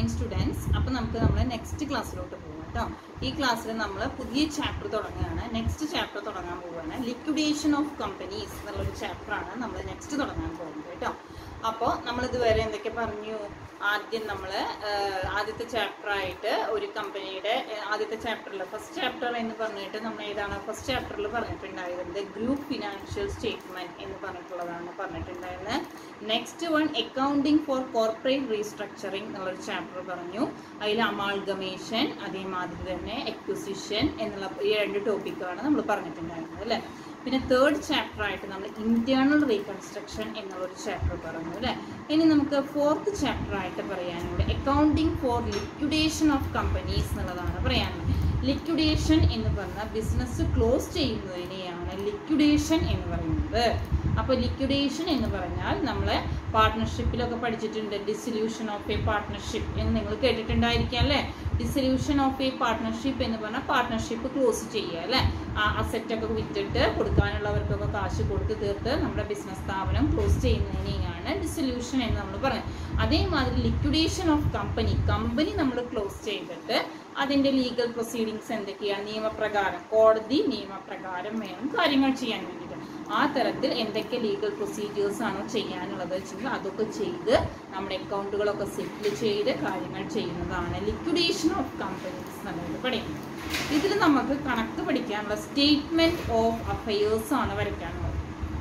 Morning students അപ്പോൾ നമുക്ക് നമ്മുടെ നെക്സ്റ്റ് ക്ലാസ്സിലോട്ട് പോകാം കേട്ടോ ഈ ക്ലാസ്സിൽ നമ്മൾ പുതിയ ചാപ്റ്റർ തുടങ്ങുകയാണ് നെക്സ്റ്റ് ചാപ്റ്റർ തുടങ്ങാൻ പോവുകയാണ് ലിക്വിഡേഷൻ ഓഫ് കമ്പനീസ് എന്നുള്ളൊരു ചാപ്റ്ററാണ് നമ്മൾ നെക്സ്റ്റ് തുടങ്ങാൻ പോകുന്നത് കേട്ടോ അപ്പോൾ നമ്മൾ ഇതുവരെ എന്തൊക്കെ പറഞ്ഞു ആദ്യം നമ്മൾ ആദ്യത്തെ ചാപ്റ്റർ ആയിട്ട് ഒരു കമ്പനിയുടെ ഏഹ്, ആദ്യത്തെ ചാപ്റ്ററിൽ ഫസ്റ്റ് ചാപ്റ്റർ എന്ന് പറഞ്ഞിട്ട് നമ്മൾ ഏതാണ് ഫസ്റ്റ് ചാപ്റ്ററിൽ പറഞ്ഞിട്ടുണ്ടായിരുന്നത് ഗ്രൂപ്പ് ഫിനാൻഷ്യൽ സ്റ്റേറ്റ്മെന്റ് എന്ന് പറഞ്ഞിട്ടുള്ളതാണ് പറഞ്ഞിട്ടുണ്ടായിരുന്നത് next one accounting for corporate restructuring എന്നുള്ളൊരു ചാപ്റ്റർ പറഞ്ഞു അതിൽ അമാൾഗമേഷൻ അതേമാതിരി തന്നെ എക്വിസിഷൻ എന്നുള്ള ഈ രണ്ട് ടോപ്പിക്കാണ് നമ്മൾ പറഞ്ഞിട്ടുണ്ടായിരുന്നത് അല്ലേ പിന്നെ തേർഡ് ചാപ്റ്റർ ആയിട്ട് നമ്മൾ ഇന്റേണൽ റീകൺസ്ട്രക്ഷൻ എന്നുള്ളൊരു ചാപ്റ്റർ പറഞ്ഞു അല്ലേ ഇനി നമുക്ക് ഫോർത്ത് ചാപ്റ്റർ ആയിട്ട് പറയാനുള്ളത് accounting for liquidation of companies എന്നുള്ളതാണ് പറയാനുള്ളത് ലിക്വിഡേഷൻ എന്ന് പറഞ്ഞാൽ ബിസിനസ് ക്ലോസ് ചെയ്യുന്നതിനെയാണ് ലിക്വിഡേഷൻ എന്ന് പറയുന്നത് അപ്പോൾ ലിക്വിഡേഷൻ എന്ന് പറഞ്ഞാൽ നമ്മൾ പാർട്ട്ണർഷിപ്പിലൊക്കെ പഠിച്ചിട്ടുണ്ട് ഡിസൊല്യൂഷൻ ഓഫ് എ പാർട്ട്ണർഷിപ്പ് എന്ന് നിങ്ങൾ കേട്ടിട്ടുണ്ടായിരിക്കാം അല്ലേ ഡിസൊല്യൂഷൻ ഓഫ് എ പാർട്ട്ണർഷിപ്പ് എന്ന് പറഞ്ഞാൽ പാർട്ട്ണർഷിപ്പ് ക്ലോസ് ചെയ്യുക അല്ലേ ആ അസറ്റൊക്കെ വിറ്റിട്ട് കൊടുക്കാനുള്ളവർക്കൊക്കെ കാശ് കൊടുത്ത് തീർത്ത് നമ്മുടെ ബിസിനസ് സ്ഥാപനം ക്ലോസ് ചെയ്യുന്നതിനെയാണ് ഡിസൊല്യൂഷൻ എന്ന് നമ്മൾ പറയുന്നത് അതേമാതിരി ലിക്വിഡേഷൻ ഓഫ് കമ്പനി കമ്പനി നമ്മൾ ക്ലോസ് ചെയ്തിട്ട് അതിന്റെ ലീഗൽ പ്രൊസീഡിങ്സ് എന്തൊക്കെയാണ് നിയമപ്രകാരം കോടതി നിയമപ്രകാരം വേണം കാര്യങ്ങൾ ചെയ്യാൻ വേണ്ടിയിട്ട് ആ തരത്തിൽ എന്തൊക്കെ ലീഗൽ പ്രൊസീജിയേഴ്സ് ആണോ ചെയ്യാനുള്ളത് വെച്ചെങ്കിൽ അതൊക്കെ ചെയ്ത് നമ്മുടെ അക്കൗണ്ടുകളൊക്കെ സെറ്റിൽ ചെയ്ത് കാര്യങ്ങൾ ചെയ്യുന്നതാണ് ലിക്വിഡേഷൻ ഓഫ് കമ്പനീസ് എന്നുള്ളത് പഠിക്കുന്നത് ഇതിൽ നമുക്ക് കണക്ക് പഠിക്കാനുള്ള സ്റ്റേറ്റ്മെന്റ് ഓഫ് അഫയേഴ്സ് ആണ് വരയ്ക്കാനുള്ളത്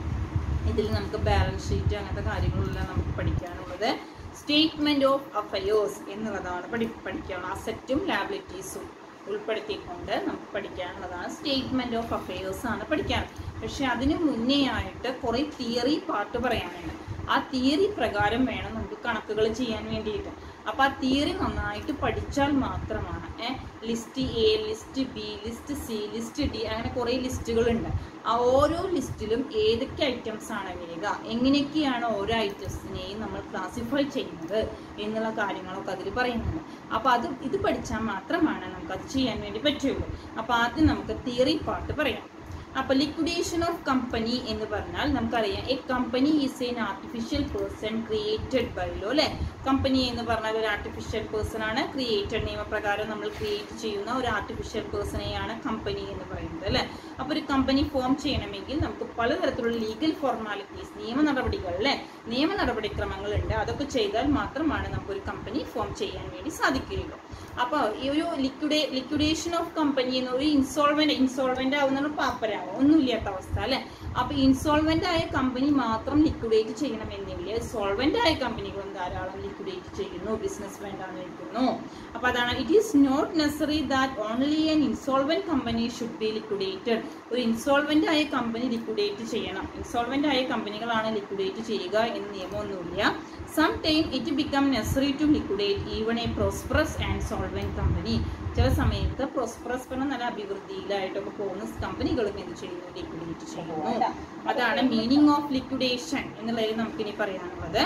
ഇതിൽ നമുക്ക് ബാലൻസ് ഷീറ്റ് അങ്ങനത്തെ കാര്യങ്ങളെല്ലാം നമുക്ക് പഠിക്കാനുള്ളത് സ്റ്റേറ്റ്മെന്റ് ഓഫ് അഫയേഴ്സ് എന്നുള്ളതാണ് പഠി പഠിക്കാനുള്ളത് അസറ്റും ലാബിലിറ്റീസും ഉൾപ്പെടുത്തിക്കൊണ്ട് നമുക്ക് പഠിക്കാനുള്ളതാണ് സ്റ്റേറ്റ്മെന്റ് ഓഫ് അഫയേഴ്സ് ആണ് പഠിക്കാൻ പക്ഷെ അതിന് മുന്നേ ആയിട്ട് കുറെ തിയറി പാർട്ട് പറയാനുണ്ട് ആ തിയറി പ്രകാരം വേണം നമുക്ക് കണക്കുകൾ ചെയ്യാൻ വേണ്ടിയിട്ട് അപ്പൊ ആ തിയറി നന്നായിട്ട് പഠിച്ചാൽ മാത്രമാണ് list A list B list C list D അങ്ങനെ കുറേ ലിസ്റ്റുകളുണ്ട് ആ ഓരോ ലിസ്റ്റിലും ഏതൊക്കെ ഐറ്റംസ് ആണ് വരിക എങ്ങനെയൊക്കെയാണ് ഓരോ ഐറ്റംസിനെയും നമ്മൾ ക്ലാസിഫൈ ചെയ്യുന്നത് എന്നുള്ള കാര്യങ്ങളൊക്കെ അതിൽ പറയുന്നുണ്ട് അപ്പോൾ അത് ഇത് പഠിച്ചാൽ മാത്രമാണ് നമുക്ക് അത് ചെയ്യാൻ വേണ്ടി പറ്റുള്ളൂ അപ്പോൾ ആദ്യം നമുക്ക് തിയറി പാർട്ട് പറയാം അപ്പൊ ലിക്വിഡേഷൻ ഓഫ് കമ്പനി എന്ന് പറഞ്ഞാൽ നമുക്കറിയാം a company is an artificial person created by law അല്ലെ കമ്പനി എന്ന് പറഞ്ഞാൽ ഒരു ആർട്ടിഫിഷ്യൽ പേഴ്സൺ ആണ് ക്രിയേറ്റഡ് നിയമപ്രകാരം നമ്മൾ ക്രിയേറ്റ് ചെയ്യുന്ന ഒരു ആർട്ടിഫിഷ്യൽ പേഴ്സണെയാണ് കമ്പനി എന്ന് പറയുന്നത് അല്ലെ അപ്പൊ ഒരു കമ്പനി ഫോം ചെയ്യണമെങ്കിൽ നമുക്ക് പലതരത്തിലുള്ള ലീഗൽ ഫോർമാലിറ്റീസ് നിയമ നടപടികൾ അല്ലെ നിയമ നടപടിക്രമങ്ങൾ ഉണ്ട് അതൊക്കെ ചെയ്താൽ മാത്രമാണ് നമുക്ക് ഒരു കമ്പനി ഫോം ചെയ്യാൻ വേണ്ടി സാധിക്കുകയുള്ളൂ അപ്പൊ ഈ ഒരു ലിക്വിഡേ ലിക്വിഡേഷൻ ഓഫ് കമ്പനി എന്ന് ഒരു ഇൻസോൾവെന്റ് ഇൻസോൾവെന്റ് ആവുന്ന പാപ്പരാവും ഒന്നുമില്ലാത്ത അവസ്ഥ അല്ലെ അപ്പൊ ഇൻസോൾവെന്റ് ആയ കമ്പനി മാത്രം ലിക്വിഡേറ്റ് ചെയ്യണമെന്നില്ല സോൾവെന്റ് ആയ കമ്പനികളും ധാരാളം ലിക്വിഡേറ്റ് ചെയ്യുന്നു ബിസിനസ് വേണ്ടാന്ന് വെക്കുന്നു അപ്പൊ അതാണ് it is not necessary that only an insolvent company should be liquidated ഒരു ഇൻസോൾവെന്റ് ആയ കമ്പനി ലിക്വിഡേറ്റ് ചെയ്യണം ഇൻസോൾവെന്റ് ആയ കമ്പനികളാണ് ലിക്വിഡേറ്റ് ചെയ്യുക എന്ന് നിയമമൊന്നുമില്ല some time it become necessary to liquidate even a prosperous and solvent company ചില സമയത്ത് പ്രോസ്പറസ് പറഞ്ഞ നല്ല അഭിവൃദ്ധിയിലായിട്ടൊക്കെ പോകുന്ന കമ്പനികളും എന്ത് ചെയ്യുന്നു ലിക്വിഡേറ്റ് ചെയ്യുന്നു അതാണ് മീനിങ് ഓഫ് ലിക്വിഡേഷൻ എന്നുള്ളതിൽ നമുക്കിനി പറയാനുള്ളത്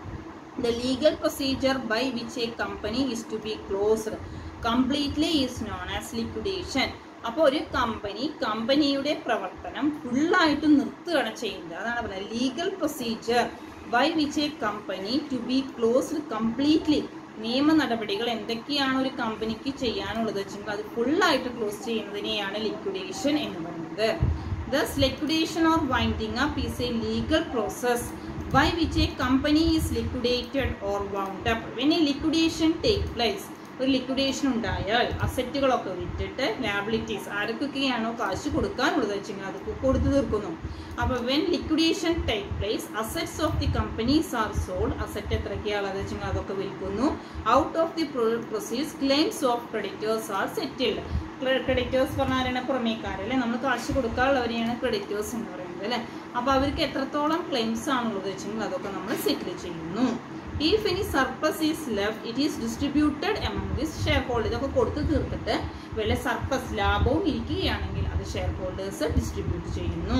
the legal procedure by which a company is to be closed completely is known as liquidation അപ്പോൾ ഒരു കമ്പനി കമ്പനിയുടെ പ്രവർത്തനം ഫുള്ളായിട്ട് നിർത്തുകയാണ് ചെയ്യുന്നത് അതാണ് പറയുന്നത് legal procedure by which a company to be closed completely നിയമ നടപടികൾ എന്തൊക്കെയാണ് ഒരു കമ്പനിക്ക് ചെയ്യാനുള്ളത് വെച്ചെങ്കിൽ അത് ഫുള്ളായിട്ട് ക്ലോസ് ചെയ്യുന്നതിനെയാണ് ലിക്വിഡേഷൻ എന്ന് പറയുന്നത് thus liquidation or winding up is a legal process by which a company is liquidated or wound up. When a liquidation take place, ഒരു ലിക്വിഡേഷൻ ഉണ്ടായാൽ അസറ്റുകളൊക്കെ വിറ്റിട്ട് ലാബിലിറ്റീസ് ആർക്കൊക്കെയാണോ കാശ് കൊടുക്കാനുള്ളത് വെച്ചെങ്കിൽ അത് കൊടുത്തു തീർക്കുന്നു അപ്പൊ when liquidation take place assets of the companies are sold asset എത്രയൊക്കെയാണുള്ളത് വെച്ചെങ്കിൽ അതൊക്കെ വിൽക്കുന്നു out of the proceeds claims of creditors are settled creditors പറഞ്ഞാലാണ് പുറമേക്കാരല്ലേ നമ്മൾ കാശ് കൊടുക്കാനുള്ളവരെയാണ് ക്രെഡിറ്റേഴ്സ് എന്ന് പറയുന്നത് അല്ലേ അപ്പൊ അവർക്ക് എത്രത്തോളം ക്ലെയിംസ് ആണുള്ളത് വെച്ചെങ്കിൽ അതൊക്കെ നമ്മൾ സെറ്റിൽ ചെയ്യുന്നു if any surplus is left it is distributed among this share holder ഇതൊക്കെ കൊടുത്തു തീർത്തിട്ട് വല്ല സർപ്ലസ് ലാഭവും ഇരിക്കുകയാണെങ്കിൽ അത് ഷെയർ ഹോൾഡേഴ്സ് ഡിസ്ട്രിബ്യൂട്ട് ചെയ്യുന്നു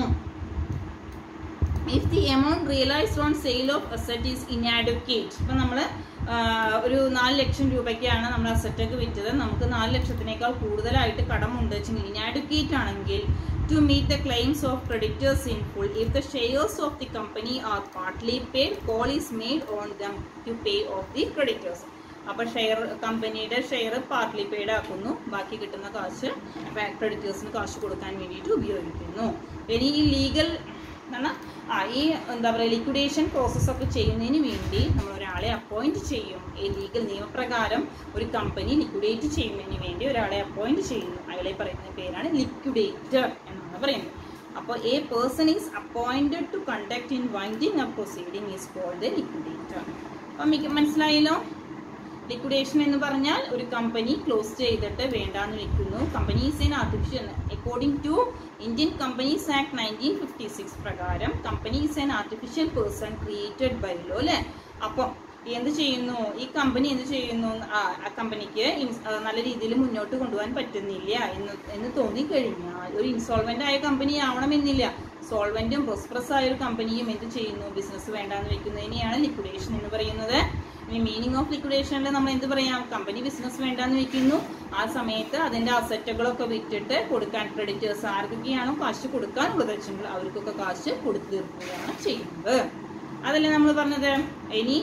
if the amount realised on sale of asset is inadequate ഇപ്പം നമ്മൾ ഒരു നാല് ലക്ഷം രൂപയ്ക്കാണ് നമ്മൾ അസറ്റൊക്കെ വിറ്റത് നമുക്ക് നാല് ലക്ഷത്തിനേക്കാൾ കൂടുതലായിട്ട് കടമുണ്ട് വെച്ചെങ്കിൽ ഇനാഡുക്കേറ്റ് ആണെങ്കിൽ to meet the claims of creditors in full. If the shares of the company are partly paid, call is made on them to pay off the creditors. അപ്പൊ ഷെയർ കമ്പനിയുടെ ഷെയർ പാർട്ട്ലി പെയ്ഡ് ആക്കുന്നു ബാക്കി കിട്ടുന്ന കാശ് ക്രെഡിറ്റേഴ്സിന് കാശ് കൊടുക്കാൻ വേണ്ടിയിട്ട് ഉപയോഗിക്കുന്നു ഇനി ഈ ലീഗൽ എന്താണ് ആ ഈ എന്താ പറയുക ലിക്വിഡേഷൻ പ്രോസസ് ഒക്കെ ചെയ്യുന്നതിന് വേണ്ടി നമ്മൾ ഒരാളെ അപ്പോയിന്റ് ചെയ്യും ഈ ലീഗൽ നിയമപ്രകാരം ഒരു കമ്പനി ലിക്വിഡേറ്റ് ചെയ്യുന്നതിന് വേണ്ടി ഒരാളെ അപ്പോയിന്റ് ചെയ്യുന്നു അയാളെ പറയുന്ന പേരാണ് ലിക്വിഡേറ്റർ എന്നാണ് പറയുന്നത് അപ്പോൾ a person is appointed to conduct in winding a proceeding is called liquidator അപ്പം മിക്ക മനസ്സിലായല്ലോ ലിക്വിഡേഷൻ എന്ന് പറഞ്ഞാൽ ഒരു കമ്പനി ക്ലോസ് ചെയ്തിട്ട് വേണ്ടാന്ന് വെക്കുന്നു company is an artificial according to Indian companies act nineteen fifty six പ്രകാരം company is an artificial person created by law അല്ലേ അപ്പം എന്ത് ചെയ്യുന്നു ഈ കമ്പനി എന്ത് ചെയ്യുന്നു ആ ആ കമ്പനിക്ക് ഇൻസ്- ആ, നല്ല രീതിയിൽ മുന്നോട്ട് കൊണ്ടുപോകാൻ പറ്റുന്നില്ല എന്ന് എന്ന് തോന്നിക്കഴിഞ്ഞാൽ ഒരു ഇൻസോൾവെന്റ് ആയ കമ്പനി ആവണമെന്നില്ല സോൾവെന്റും പ്രോസ്പറസ് ആയ ഒരു കമ്പനിയും എന്ത് ചെയ്യുന്നു ബിസിനസ് വേണ്ടാന്ന് വെക്കുന്നതിനെയാണ് ലിക്വിഡേഷൻ എന്ന് പറയുന്നത് ഇനി മീനിങ് ഓഫ് ലിക്വിഡേഷനിൽ നമ്മൾ എന്ത് പറയാം കമ്പനി ബിസിനസ് വേണ്ടാന്ന് വെക്കുന്നു ആ സമയത്ത് അതിന്റെ അസറ്റുകളൊക്കെ വിറ്റിട്ട് കൊടുക്കാൻ ക്രെഡിറ്റേഴ്സ് ആർക്കൊക്കെയാണോ കാശ് കൊടുക്കാനുള്ളത് വെച്ചെങ്കിൽ അവർക്കൊക്കെ കാശ് കൊടുത്തു തീർക്കുകയാണ് ചെയ്യുന്നത് അതല്ലേ നമ്മൾ പറഞ്ഞത് ഇനി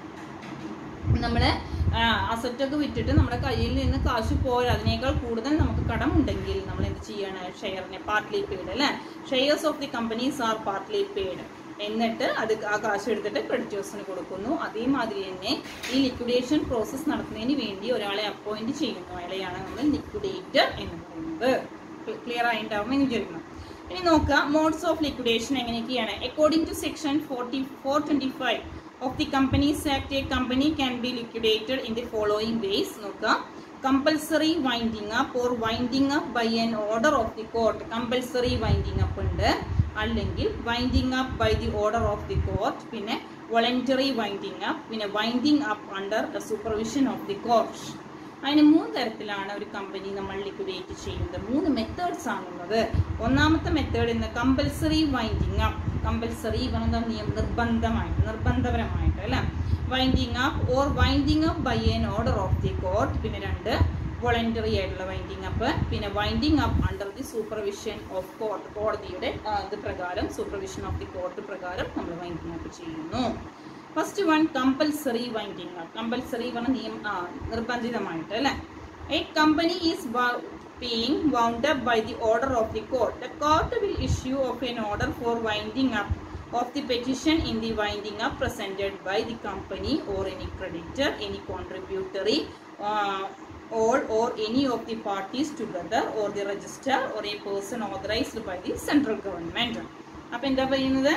നമ്മള് അസറ്റൊക്കെ വിറ്റിട്ട് നമ്മുടെ കയ്യിൽ നിന്ന് കാശ് പോരാ അതിനേക്കാൾ കൂടുതൽ നമുക്ക് കടമുണ്ടെങ്കിൽ നമ്മൾ എന്ത് ചെയ്യാണ് ഷെയറിനെ പാർട്ട്ലി പെയ്ഡ് അല്ലെ shares of the companies are partly paid എന്നിട്ട് അത് ആ കാശ് എടുത്തിട്ട് ക്രെഡിറ്റേഴ്സിന് കൊടുക്കുന്നു അതേമാതിരി തന്നെ ഈ ലിക്വിഡേഷൻ പ്രോസസ്സ് നടത്തുന്നതിന് വേണ്ടി ഒരാളെ അപ്പോയിന്റ് ചെയ്യുന്നു അയാളെയാണ് നമ്മൾ ലിക്വിഡേറ്റർ എന്ന് പറയുന്നത് ക്ലിയർ ആയിട്ടുണ്ടാവും എന്ന് വിചാരിക്കുന്നു ഇനി നോക്കാം മോഡ്സ് ഓഫ് ലിക്വിഡേഷൻ എങ്ങനെയൊക്കെയാണ് according to section forty four twenty five of the companies act a company can be liquidated in the following ways നോക്കാം compulsory winding up or winding up by an order of the court compulsory winding up ഉണ്ട് അല്ലെങ്കിൽ winding up by the order of the court പിന്നെ voluntary winding up പിന്നെ winding up under the supervision of the court അതിന് മൂന്ന് തരത്തിലാണ് ഒരു company നമ്മൾ liquidate ചെയ്യുന്നത് മൂന്ന് മെത്തേഡ്സ് ആണുള്ളത് ഒന്നാമത്തെ മെത്തേഡ് ഇന്ന് കമ്പൽസറി വൈൻഡിങ് അപ്പ് കമ്പൽസറി പറഞ്ഞാൽ നിയം നിർബന്ധമായിട്ട് നിർബന്ധപരമായിട്ട് അല്ലേ winding up or winding up by an order of the court പിന്നെ രണ്ട് വോളണ്ടറി ആയിട്ടുള്ള വൈൻഡിങ് അപ്പ് പിന്നെ winding up under the supervision of court കോടതിയുടെ ആ, ഇത് പ്രകാരം സൂപ്പർവിഷൻ ഓഫ് ദി കോർട്ട് പ്രകാരം നമ്മൾ വൈൻഡിങ് അപ്പ് ചെയ്യുന്നു first one compulsory winding up compulsory പറഞ്ഞ നിയമം ആ, നിർബന്ധിതമായിട്ട് അല്ലെ a company is being wound up by the order of the court. The court will issue of an order for winding up of the petition in the winding up presented by the company or any creditor, any contributory, uh, all or any of the parties together or the registrar or a person authorized by the central government. അപ്പൊ എന്താ പറയുന്നത്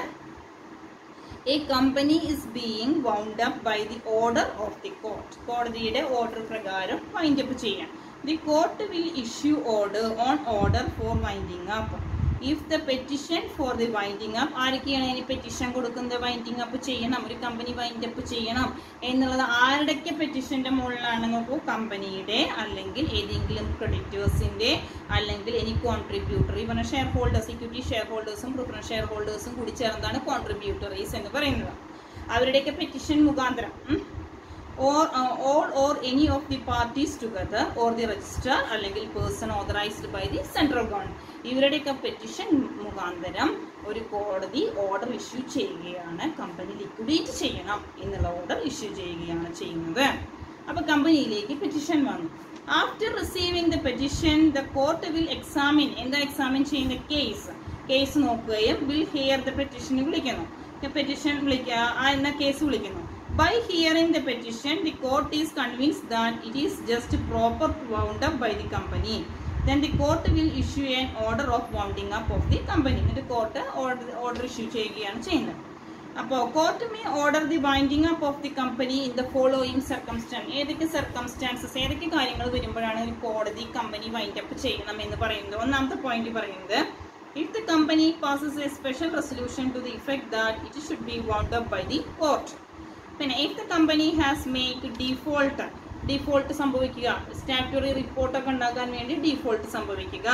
a company is being wound up by the order of the court കോടതിയുടെ order പ്രകാരം wind up ചെയ്യാം the court will issue order on order for winding up if the petition for the winding up ആരൊക്കെയാണ് ഇനി petition കൊടുക്കുന്നത് winding up ചെയ്യണം ഒരു company wind up ചെയ്യണം എന്നുള്ളത് ആരുടെയൊക്കെ പെറ്റിഷന്റെ മുകളിലാണ് നോക്കൂ കമ്പനിയുടെ അല്ലെങ്കിൽ ഏതെങ്കിലും ക്രെഡിറ്റേഴ്സിന്റെ അല്ലെങ്കിൽ എനി കോൺട്രിബ്യൂട്ടറി പറഞ്ഞ ഷെയർ ഹോൾഡേഴ്സ് ഇക്വിറ്റി ഷെയർ ഹോൾഡേഴ്സും പ്രിഫറൻസ് ഷെയർ ഹോൾഡേഴ്സും കൂടി ചേർന്നാണ് കോൺട്രിബ്യൂട്ടറീസ് എന്ന് പറയുന്നത് അവരുടെയൊക്കെ പെറ്റിഷൻ മുഖാന്തരം ഉം, or uh, all or any of the parties together or the registrar അല്ലെങ്കിൽ person authorised by the central government ഇവരുടെയൊക്കെ പെറ്റിഷൻ മുഖാന്തരം ഒരു കോടതി ഓർഡർ ഇഷ്യൂ ചെയ്യുകയാണ് കമ്പനി ലിക്വിഡേറ്റ് ചെയ്യണം എന്നുള്ള ഓർഡർ ഇഷ്യൂ ചെയ്യുകയാണ് ചെയ്യുന്നത് അപ്പൊ കമ്പനിയിലേക്ക് പെറ്റിഷൻ വന്നു after receiving the petition the court will examine എന്താ എക്സാമിൻ ചെയ്യുന്ന കേസ് കേസ് നോക്കുകയും വിൽ ഹിയർ ദ പെറ്റിഷൻ വിളിക്കുന്നു പെറ്റിഷൻ വിളിക്കുക ആ എന്ന കേസ് വിളിക്കുന്നു By hearing the petition, the court is convinced that it is just proper wound up by the company. Then the court will issue an order of wounding up of the company. എന്നിട്ട് court order order issue ചെയ്യുകയാണ് ചെയ്യുന്നത് അപ്പോൾ court may order the winding up of the company in the following circumstance ഏതൊക്കെ circumstances ഏതൊക്കെ കാര്യങ്ങൾ വരുമ്പോഴാണ് ഒരു കോടതി കമ്പനി വൈൻഡ് അപ്പ് ചെയ്യണം എന്ന് പറയുന്നത് ഒന്നാമത്തെ പോയിന്റ് പറയുന്നത് if the company passes a special resolution to the effect that it should be wound up by the court പിന്നെ if the company has make default default സംഭവിക്കുക സ്റ്റാറ്റുറി റിപ്പോർട്ടൊക്കെ ഉണ്ടാക്കാൻ വേണ്ടി ഡിഫോൾട്ട് സംഭവിക്കുക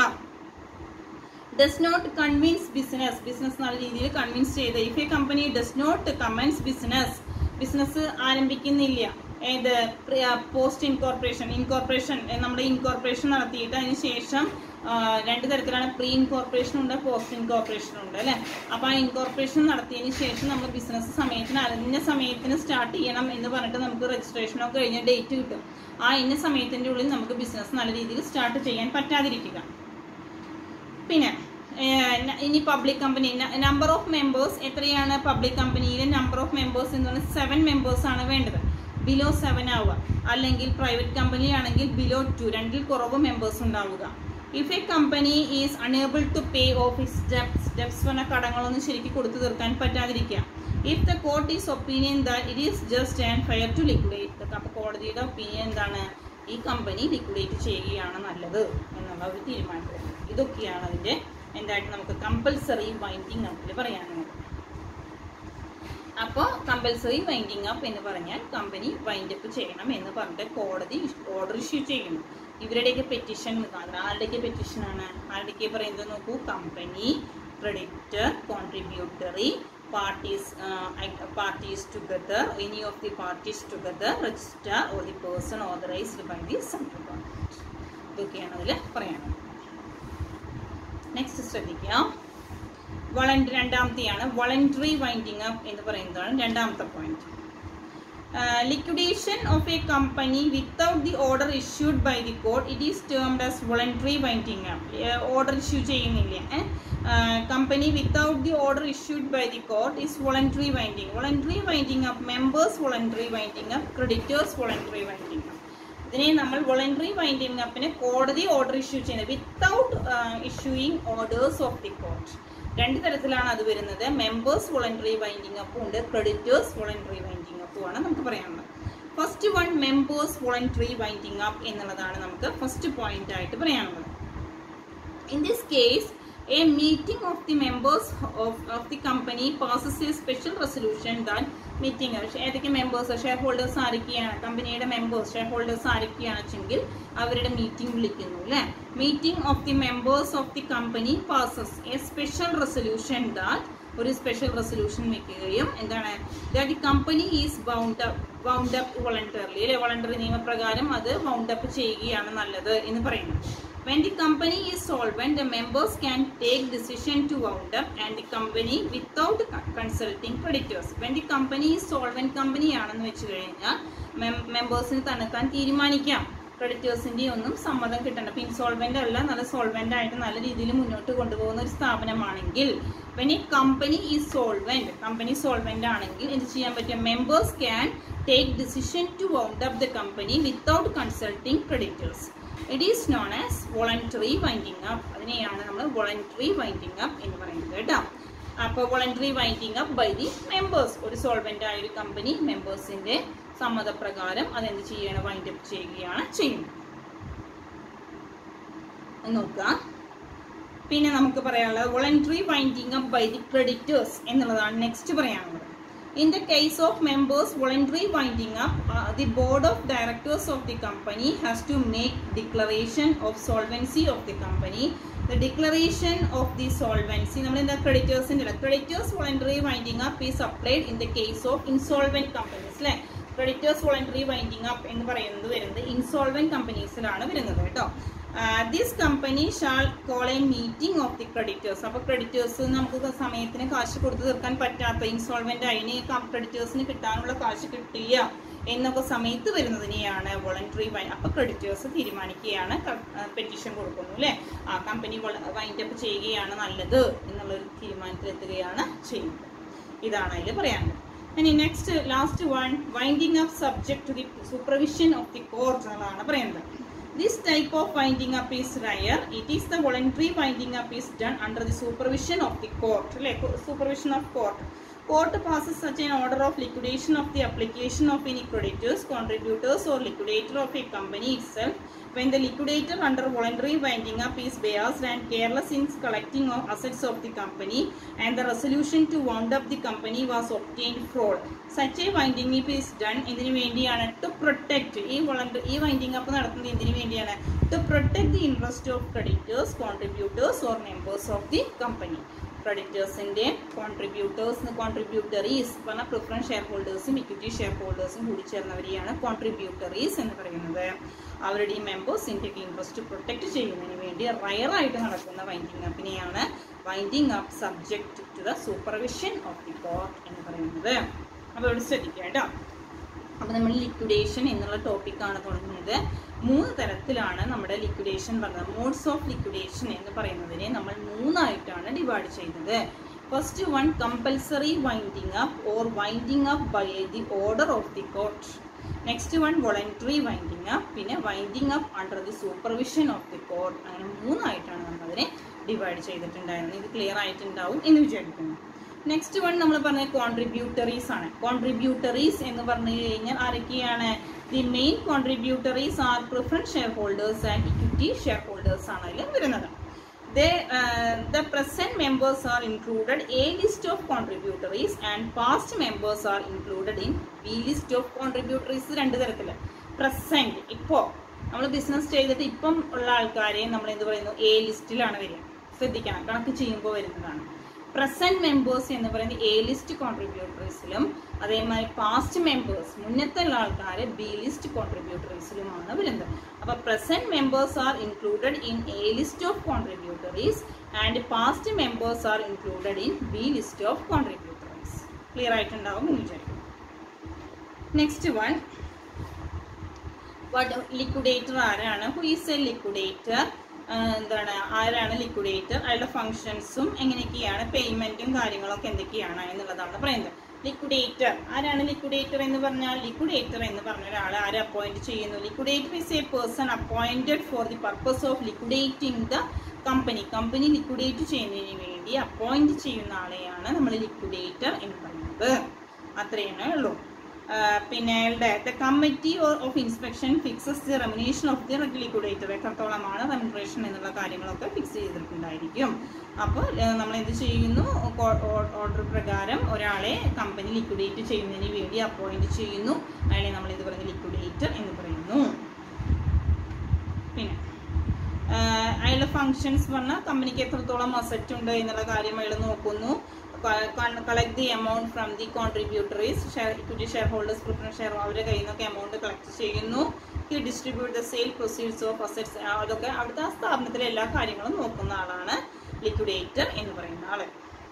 does not convince business business നല്ല രീതിയിൽ convince ചെയ്ത് if a company does not commence business business ആരംഭിക്കുന്നില്ല ഏത് പോസ്റ്റ് ഇൻകോർപ്പറേഷൻ ഇൻകോർപ്പറേഷൻ നമ്മുടെ ഇൻകോർപ്പറേഷൻ നടത്തിയിട്ട് അതിന് ശേഷം രണ്ട് തരത്തിലാണ് പ്രീ ഇൻകോർപ്പറേഷൻ ഉണ്ട് പോസ്റ്റ് ഇൻകോർപ്പറേഷൻ ഉണ്ട് അല്ലെ അപ്പൊ ആ ഇൻകോർപ്പറേഷൻ നടത്തിയതിന് ശേഷം നമ്മൾ ബിസിനസ് സമയത്തിന് അറിഞ്ഞ സമയത്തിന് സ്റ്റാർട്ട് ചെയ്യണം എന്ന് പറഞ്ഞിട്ട് നമുക്ക് രജിസ്ട്രേഷൻ ഒക്കെ കഴിഞ്ഞ ഡേറ്റ് കിട്ടും ആ ഇന്ന സമയത്തിന്റെ ഉള്ളിൽ നമുക്ക് ബിസിനസ് നല്ല രീതിയിൽ സ്റ്റാർട്ട് ചെയ്യാൻ പറ്റാതിരിക്കുക പിന്നെ ഏഹ്, ന- ഇനി public company number of members എത്രയാണ് പബ്ലിക് കമ്പനിയിലെ നമ്പർ ഓഫ് മെമ്പേഴ്സ് എന്ന് പറഞ്ഞാൽ സെവൻ മെമ്പേഴ്സ് ആണ് വേണ്ടത് ബിലോ സെവൻ ആവുക അല്ലെങ്കിൽ പ്രൈവറ്റ് കമ്പനി ആണെങ്കിൽ ബിലോ ടു രണ്ടിൽ കുറവ് മെമ്പേഴ്സ് ഉണ്ടാവുക if a company is unable to pay off is debts debts പറഞ്ഞ കടങ്ങളൊന്നും ശരിക്കും കൊടുത്തു തീർക്കാൻ പറ്റാതിരിക്കുക if the court is opinion that it is just and fair to liquidate അപ്പോൾ കോടതിയുടെ ഒപ്പീനിയൻ എന്താണ് ഈ കമ്പനി ലിക്വിഡേറ്റ് ചെയ്യുകയാണ് നല്ലത് എന്നുള്ള ഒരു തീരുമാനത്തിൽ ഇതൊക്കെയാണ് അതിന്റെ എന്തായിട്ട് നമുക്ക് കമ്പൽസറി വൈൻഡിങ് അപ്പിൽ പറയാനുള്ളത് അപ്പോൾ കമ്പൽസറി വൈൻഡിങ് അപ്പ് എന്ന് പറഞ്ഞാൽ കമ്പനി വൈൻഡ് അപ്പ് ചെയ്യണം എന്ന് പറഞ്ഞിട്ട് കോടതി ഓർഡർ ഇഷ്യൂ ചെയ്യുന്നു ഇവരുടെയൊക്കെ പെറ്റീഷൻ ആരുടെയൊക്കെ പെറ്റീഷൻ ആണ് ആരുടെയൊക്കെ പറയുന്നത് നോക്കൂ company creditor contributory parties parties together any of the parties together register or the person authorised by the central government ഇതൊക്കെയാണ് അതിൽ പറയാനുള്ളത് നെക്സ്റ്റ് ശ്രദ്ധിക്കാം വളണ്ടറി രണ്ടാമത്തെയാണ് വളണ്ടറി വൈൻഡിങ് അപ്പ് എന്ന് പറയുന്നതാണ് രണ്ടാമത്തെ point liquidation of a company without the order issued by the court it is termed as voluntary winding up order issue ചെയ്യുന്നില്ല company without the order issued by the court is voluntary winding voluntary winding up members voluntary winding up creditors voluntary winding up ഇതിനെ നമ്മൾ voluntary winding അപ്പിന് കോടതി order issue ചെയ്യുന്നത് without issuing orders of the court രണ്ട് തരത്തിലാണ് അത് വരുന്നത് members voluntary winding അപ്പും ഉണ്ട് ക്രെഡിറ്റേഴ്സ് വോളണ്ടറി വൈൻഡിങ് അപ്പും ആണ് നമുക്ക് പറയാനുള്ളത് first one members voluntary winding up എന്നുള്ളതാണ് നമുക്ക് ഫസ്റ്റ് പോയിന്റ് ആയിട്ട് പറയാനുള്ളത് In this case, a meeting of the members of, of the company passes a special resolution that meeting ഏതൊക്കെ members share holders ആരൊക്കെയാണ് കമ്പനിയുടെ മെമ്പേഴ്സ് ഷെയർ ഹോൾഡേഴ്സ് ആരൊക്കെയാണ് വെച്ചെങ്കിൽ അവരുടെ മീറ്റിംഗ് വിളിക്കുന്നു അല്ലെ meeting of the members of the company passes a special resolution that ഒരു special resolution വെക്കുകയും എന്താണ് that company is bound bound up voluntarily അല്ലെ വോളണ്ടറി നിയമപ്രകാരം അത് ബൗണ്ട് അപ്പ് ചെയ്യുകയാണ് നല്ലത് എന്ന് പറയുന്നു When the company is solvent, the members can take decision to wound up and the company without co- consulting creditors. When the company is solvent company ആണെന്ന് വെച്ച് കഴിഞ്ഞാൽ മെമ്പേഴ്സിന് തന്നെത്താൻ തീരുമാനിക്കാം ക്രെഡിറ്റേഴ്സിന്റെ ഒന്നും സമ്മതം കിട്ടണ്ട ഇപ്പൊ ഇൻസോൾവെന്റ് അല്ല നല്ല സോൾവെന്റ് ആയിട്ട് നല്ല രീതിയിൽ മുന്നോട്ട് കൊണ്ടുപോകുന്ന ഒരു സ്ഥാപനമാണെങ്കിൽ വെൻ ഈ കമ്പനി ഈ സോൾവെന്റ് കമ്പനി സോൾവെന്റ് ആണെങ്കിൽ എന്ത് ചെയ്യാൻ പറ്റും members can take decision to wound up the company without consulting creditors it is known as voluntary winding up അതിനെയാണ് നമ്മൾ വോളണ്ടറി വൈൻഡിങ് അപ്പ് എന്ന് പറയുന്നത് കേട്ടോ അപ്പോൾ voluntary winding up by the members ഒരു സോൾവെന്റ് ആയ ഒരു കമ്പനി മെമ്പേഴ്സിന്റെ സമ്മതപ്രകാരം അതെന്ത് ചെയ്യണം വൈൻഡ് അപ്പ് ചെയ്യുകയാണ് ചെയ്യുന്നത് ഒന്ന് നോക്കുക പിന്നെ നമുക്ക് പറയാനുള്ളത് voluntary winding up by the creditors എന്നുള്ളതാണ് നെക്സ്റ്റ് പറയാനുള്ളത് In the case of members voluntary winding up, uh, the board of directors of the company has to make declaration of solvency of the company. The declaration of the solvency, നമ്മൾ എന്താ ക്രെഡിറ്റേഴ്സിന്റെ creditors voluntary winding up is applied in the case of insolvent companies അല്ലെ creditors voluntary winding up എന്ന് പറയുന്നത് വരുന്നത് insolvent കമ്പനീസിലാണ് വരുന്നത് കേട്ടോ this company shall call a meeting of the creditors അപ്പോൾ ക്രെഡിറ്റേഴ്സ് നമുക്ക് സമയത്തിന് കാശ് കൊടുത്തു തീർക്കാൻ പറ്റാത്ത ഇൻസോൾവെന്റ് അതിന് ക്രെഡിറ്റേഴ്സിന് കിട്ടാനുള്ള കാശ് കിട്ടില്ല എന്നൊക്കെ സമയത്ത് വരുന്നതിനെയാണ് വോളണ്ടറി വൈ അപ്പൊ ക്രെഡിറ്റേഴ്സ് തീരുമാനിക്കുകയാണ് പെറ്റീഷൻ കൊടുക്കുന്നു അല്ലെ ആ കമ്പനി വൈൻഡ് അപ്പ് ചെയ്യുകയാണ് നല്ലത് എന്നുള്ളൊരു തീരുമാനത്തിലെത്തുകയാണ് ചെയ്യുന്നത് ഇതാണ് അതിൽ പറയാനുള്ളത് ഇനി next last one winding up subject to the supervision of the court എന്നുള്ളതാണ് പറയുന്നത് This type of winding up is rare. It is the voluntary winding up is done under the supervision of the court. അല്ലേ? Supervision of court. Court passes such an order of liquidation of the application of any creditors, contributors or liquidator of a company itself when the liquidator under voluntary winding up is biased and careless in collecting of assets of the company and the resolution to wound up the company was obtained fraud. Such a winding up is done ഇതിനു വേണ്ടിയാണ് to protect ഈ voluntary ഈ winding up നടത്തുന്നത് എന്തിനു വേണ്ടിയാണ് to protect the interest of creditors, contributors or members of the company. ക്രെഡിറ്റേഴ്സിന്റെ contributors contributories പറഞ്ഞ preference share ഹോൾഡേഴ്സും ഇക്വിറ്റി ഷെയർ ഹോൾഡേഴ്സും കൂടി ചേർന്നവരെയാണ് കോൺട്രിബ്യൂട്ടറീസ് എന്ന് പറയുന്നത് അവരുടെ ഈ മെമ്പേഴ്സിന്റെ ഇൻട്രസ്റ്റ് പ്രൊട്ടക്ട് ചെയ്യുന്നതിന് വേണ്ടി റയർ ആയിട്ട് നടക്കുന്ന വൈൻഡിങ് അപ്പിനെയാണ് winding up subject to the supervision of the court എന്ന് പറയുന്നത് അപ്പോൾ ഇവിടെ ശ്രദ്ധിക്കുക കേട്ടോ അപ്പോൾ നമ്മൾ ലിക്വിഡേഷൻ എന്നുള്ള ടോപ്പിക്കാണ് തുടങ്ങുന്നത് മൂന്ന് തരത്തിലാണ് നമ്മുടെ ലിക്വിഡേഷൻ പറഞ്ഞത് മോഡ്സ് ഓഫ് ലിക്വിഡേഷൻ എന്ന് പറയുന്നതിനെ നമ്മൾ മൂന്നായിട്ടാണ് ഡിവൈഡ് ചെയ്യുന്നത് first one compulsory winding up or winding up by the order of the court next one voluntary winding up പിന്നെ winding up under the supervision of the court അങ്ങനെ മൂന്നായിട്ടാണ് നമ്മൾ അതിനെ ഡിവൈഡ് ചെയ്തിട്ടുണ്ടായിരുന്നത് ഇത് ക്ലിയർ ആയിട്ടുണ്ടാവും എന്ന് വിചാരിക്കുന്നു നെക്സ്റ്റ് വൺ നമ്മൾ പറഞ്ഞ കോൺട്രിബ്യൂട്ടറീസ് ആണ് കോൺട്രിബ്യൂട്ടറീസ് എന്ന് പറഞ്ഞു കഴിഞ്ഞാൽ ആരൊക്കെയാണ് the main contributories are preference share holders and equity share holders ആണ് അതിൽ വരുന്നത് they uh, the present members are included a list of contributaries and past members are included in b list of contributaries രണ്ട് തരത്തില് present ഇപ്പോ നമ്മൾ business ചെയ്തിട്ട് ഇപ്പം ഉള്ള ആൾക്കാരെ നമ്മൾ എന്ത് പറയുന്നു എ ലിസ്റ്റിലാണ് വരിക ശ്രദ്ധിക്കണം കണക്ക് ചെയ്യുമ്പോൾ വരുന്നതാണ് പ്രസന്റ് മെമ്പേഴ്സ് എന്ന് പറയുന്നത് എ ലിസ്റ്റ് കോൺട്രിബ്യൂട്ടറീസിലും അതേമാതിരി പാസ്റ്റ് മെമ്പേഴ്സ് മുന്നത്തെ ഉള്ള ആൾക്കാർ ബി ലിസ്റ്റ് കോൺട്രിബ്യൂട്ടറീസിലുമാണ് വരുന്നത് അപ്പൊ present members are included in A list of contributories and past members are included in B list of contributories clear ആയിട്ടുണ്ടാവും എന്ന് വിചാരിക്കും നെക്സ്റ്റ് വൺ വട്ട് ലിക്വിഡേറ്റർ ആരാണ് ഹു ഈസ് എ ലിക്വിഡേറ്റർ എന്താണ് ആരാണ് ലിക്വിഡേറ്റർ അയാളുടെ ഫങ്ഷൻസും എങ്ങനെയൊക്കെയാണ് പേയ്മെന്റും കാര്യങ്ങളൊക്കെ എന്തൊക്കെയാണ് എന്നുള്ളതാണ് പറയുന്നത് ലിക്വിഡേറ്റർ ആരാണ് ലിക്വിഡേറ്റർ എന്ന് പറഞ്ഞാൽ ലിക്വിഡേറ്റർ എന്ന് പറഞ്ഞ ഒരാൾ ആരെ അപ്പോയിന്റ് ചെയ്യുന്നു liquidator is a person appointed for the purpose of liquidating the company company liquidate ചെയ്യുന്നതിന് വേണ്ടി അപ്പോയിന്റ് ചെയ്യുന്ന ആളെയാണ് നമ്മൾ ലിക്വിഡേറ്റർ എന്ന് പറയുന്നത് അത്രയാണ് ഉള്ളൂ പിന്നെ the committee of inspection fixes the remuneration of the liquidator എത്രത്തോളമാണ് റെമിനറേഷൻ എന്നുള്ള കാര്യങ്ങളൊക്കെ ഫിക്സ് ചെയ്തിട്ടുണ്ടായിരിക്കും അപ്പോൾ നമ്മൾ എന്ത് ചെയ്യുന്നു ഓർഡർ പ്രകാരം ഒരാളെ കമ്പനി ലിക്വിഡേറ്റ് ചെയ്യുന്നതിന് വേണ്ടി അപ്പോയിന്റ് ചെയ്യുന്നു അയാളെ നമ്മൾ ഇത് പറയുന്നത് ലിക്വിഡേറ്റർ എന്ന് പറയുന്നു പിന്നെ അയാളുടെ ഫങ്ഷൻസ് പറഞ്ഞാൽ കമ്പനിക്ക് എത്രത്തോളം അസറ്റ് ഉണ്ട് എന്നുള്ള കാര്യം അയാൾ നോക്കുന്നു collect the amount from the contributories share equity share holders preference share അവരുടെ കയ്യിൽ നിന്നൊക്കെ എമൗണ്ട് കളക്ട് ചെയ്യുന്നു he distribute the sale proceeds of assets അതൊക്കെ അവിടുത്തെ ആ സ്ഥാപനത്തിലെ എല്ലാ കാര്യങ്ങളും നോക്കുന്ന ആളാണ് ലിക്വിഡേറ്റർ എന്ന് പറയുന്ന ആള്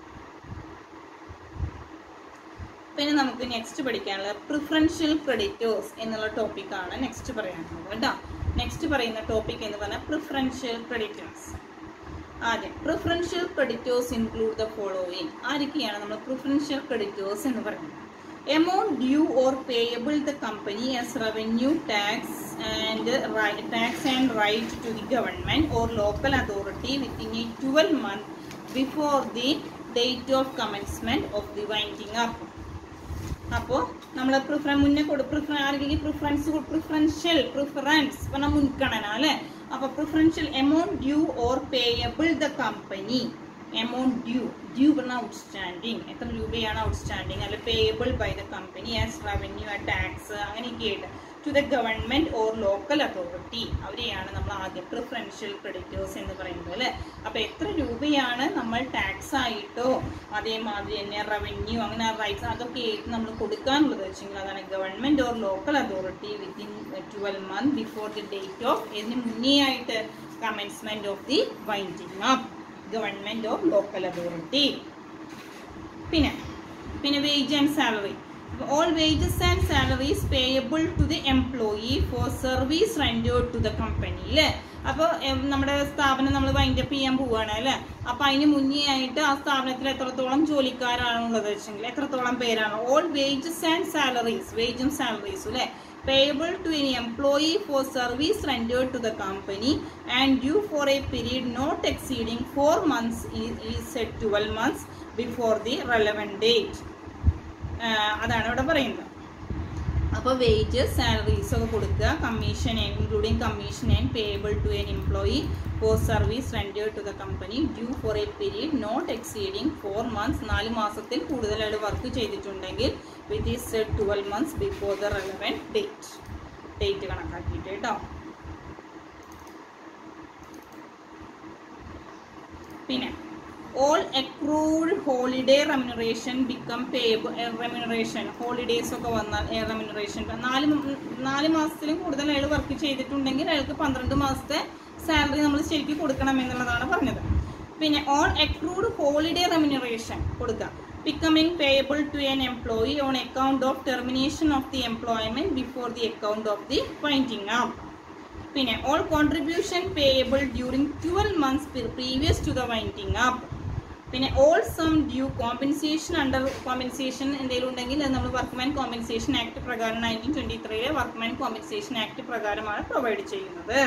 പിന്നെ നമുക്ക് നെക്സ്റ്റ് പഠിക്കാനുള്ള പ്രിഫറൻഷ്യൽ ക്രെഡിറ്റേഴ്സ് എന്നുള്ള ടോപ്പിക്കാണ് നെക്സ്റ്റ് പറയാനുള്ളത് കേട്ടോ നെക്സ്റ്റ് പറയുന്ന ടോപ്പിക് എന്ന് പറഞ്ഞാൽ പ്രിഫറൻഷ്യൽ ക്രെഡിറ്റേഴ്സ് ആദ്യം preferential creditors include the following ആരൊക്കെയാണ് നമ്മൾ പ്രിഫറൻഷ്യൽ ക്രെഡിറ്റേഴ്സ് എന്ന് പറയുന്നത് amount due or payable the company as revenue tax and tax and right to the government or local authority within a twelve month before the date of commencement of the winding up അപ്പോൾ നമ്മൾ പ്രിഫറൻ മുന്നേ കൊടു prefer ആരെങ്കിലും preference preferential preference പറഞ്ഞാൽ മുൻഗണന അല്ലേ അപ്പൊ preferential amount due or payable the company amount due due പറഞ്ഞ ഔട്ട്സ്റ്റാൻഡിങ് എത്ര രൂപയാണ് ഔട്ട്സ്റ്റാൻഡിങ് അല്ലെ payable by the company as revenue tax അങ്ങനെയൊക്കെ ആയിട്ട് to the government or local authority അവരെയാണ് നമ്മൾ ആദ്യം പ്രിഫറൻഷ്യൽ ക്രെഡിറ്റേഴ്സ് എന്ന് പറയുന്നത് അല്ലെ അപ്പൊ എത്ര രൂപയാണ് നമ്മൾ ടാക്സ് ആയിട്ടോ അതേമാതിരി തന്നെ റവന്യൂ അങ്ങനെ റൈറ്റ്സ് അതൊക്കെ ആയിട്ട് നമ്മൾ കൊടുക്കാനുള്ളത് വെച്ചെങ്കിൽ അതാണ് government or local authority within twelve month before the date of ഇതിന് മുന്നേ ആയിട്ട് commencement of the winding up government or local authority പിന്നെ പിന്നെ wage and salary all wages and salaries payable to the employee for service rendered to the company അല്ലേ അപ്പോൾ നമ്മുടെ സ്ഥാപനം നമ്മൾ വൈൻഡ് അപ്പ് ചെയ്യാൻ പോവുകയാണ് അല്ലേ അപ്പൊ അതിന് മുന്നേ ആയിട്ട് ആ സ്ഥാപനത്തിൽ എത്രത്തോളം ജോലിക്കാരാണുള്ളത് വെച്ചെങ്കിൽ എത്രത്തോളം പേരാണ് ഓൾ വേജസ് ആൻഡ് സാലറീസ് വേജും സാലറീസും അല്ലേ payable to any employee for service rendered to the company and due for a period not exceeding 4 months is, is set 12 months before the relevant date അതാണ് ഇവിടെ പറയുന്നത് അപ്പോൾ വേജസ് സാലറീസ് ഒക്കെ കൊടുക്കുക commission including commission and payable to an employee for service rendered to the company due for a period not exceeding four months നാല് മാസത്തിൽ കൂടുതലായിട്ട് work ചെയ്തിട്ടുണ്ടെങ്കിൽ with is twelve months before the relevant date date കണക്കാക്കിയിട്ട് കേട്ടോ പിന്നെ all accrued holiday remuneration become payable remuneration holidays ഒക്കെ വന്നാൽ remuneration നാല് മ- നാല് മാസത്തിലും കൂടുതൽ അയാൾ വർക്ക് ചെയ്തിട്ടുണ്ടെങ്കിൽ അയാൾക്ക് പന്ത്രണ്ട് മാസത്തെ സാലറി നമ്മൾ ശരിക്കും കൊടുക്കണം എന്നുള്ളതാണ് പറഞ്ഞത് പിന്നെ ഓൺ അക്രൂഡ് ഹോളിഡേ റെമ്യൂണറേഷൻ കൊടുക്കുക becoming payable to an employee on account of termination of the employment before the account of the winding up പിന്നെ all contribution payable during twelve months previous to the winding up പിന്നെ all sum due compensation under compensation എന്തെങ്കിലും ഉണ്ടെങ്കിൽ അത് നമ്മൾ workman compensation act പ്രകാരം nineteen twenty ത്രീയിലെ workman compensation act പ്രകാരമാണ് provide ചെയ്യുന്നത്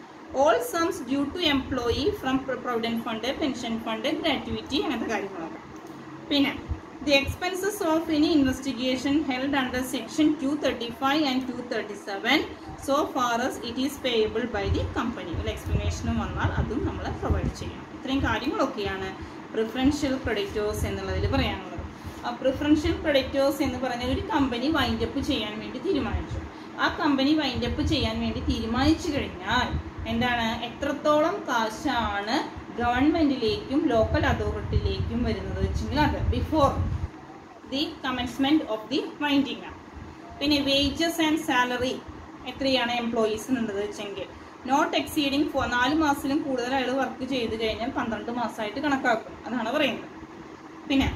all sums due to employee from provident fund pension fund gratuity അങ്ങനത്തെ കാര്യങ്ങളൊക്കെ പിന്നെ the expenses of any investigation held under section two thirty five and two thirty seven so far as it is payable by the company ഒരു എക്സ്പ്ലനേഷനും വന്നാൽ അതും നമ്മൾ provide ചെയ്യണം ഇത്രയും കാര്യങ്ങളൊക്കെയാണ് പ്രിഫറൻഷ്യൽ ക്രെഡിറ്റേഴ്സ് എന്നുള്ളതിൽ പറയാനുള്ളത് ആ പ്രിഫറൻഷ്യൽ ക്രെഡിറ്റേഴ്സ് എന്ന് പറഞ്ഞ ഒരു കമ്പനി വൈൻഡപ്പ് ചെയ്യാൻ വേണ്ടി തീരുമാനിച്ചു ആ കമ്പനി വൈൻഡപ്പ് ചെയ്യാൻ വേണ്ടി തീരുമാനിച്ചു കഴിഞ്ഞാൽ എന്താണ് എത്രത്തോളം കാശാണ് ഗവൺമെന്റിലേക്കും ലോക്കൽ അതോറിറ്റിയിലേക്കും വരുന്നത് വെച്ചെങ്കിൽ അത് before the commencement of the winding പിന്നെ വേജസ് ആൻഡ് സാലറി എത്രയാണ് എംപ്ലോയീസ് എന്നുള്ളത് വെച്ചെങ്കിൽ നോട്ട് എക്സീഡിങ് ഫോർ നാല് മാസത്തിലും കൂടുതൽ അയാൾ വർക്ക് ചെയ്ത് കഴിഞ്ഞാൽ പന്ത്രണ്ട് മാസമായിട്ട് കണക്കാക്കും അതാണ് പറയുന്നത് പിന്നെ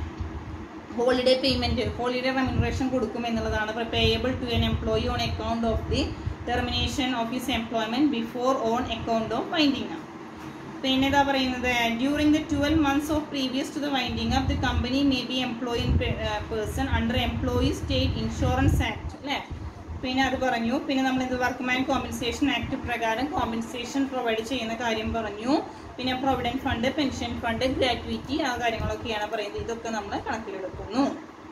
ഹോളിഡേ പേയ്മെന്റ് ഹോളിഡേ റെമ്യൂണറേഷൻ കൊടുക്കും എന്നുള്ളതാണ് payable to an employee on account of the termination of his employment before on account of winding പിന്നെ ഇതാ പറയുന്നത് during the twelve months of previous to the winding up the company may be employing person under employee state insurance act അല്ലേ പിന്നെ അത് പറഞ്ഞു പിന്നെ നമ്മൾ ഇത് വർക്ക്മാൻ കോമ്പൻസേഷൻ ആക്ട് പ്രകാരം കോമ്പൻസേഷൻ പ്രൊവൈഡ് ചെയ്യുന്ന കാര്യം പറഞ്ഞു പിന്നെ provident fund pension fund gratuity ആ കാര്യങ്ങളൊക്കെയാണ് പറയുന്നത് ഇതൊക്കെ നമ്മൾ കണക്കിലെടുക്കുന്നു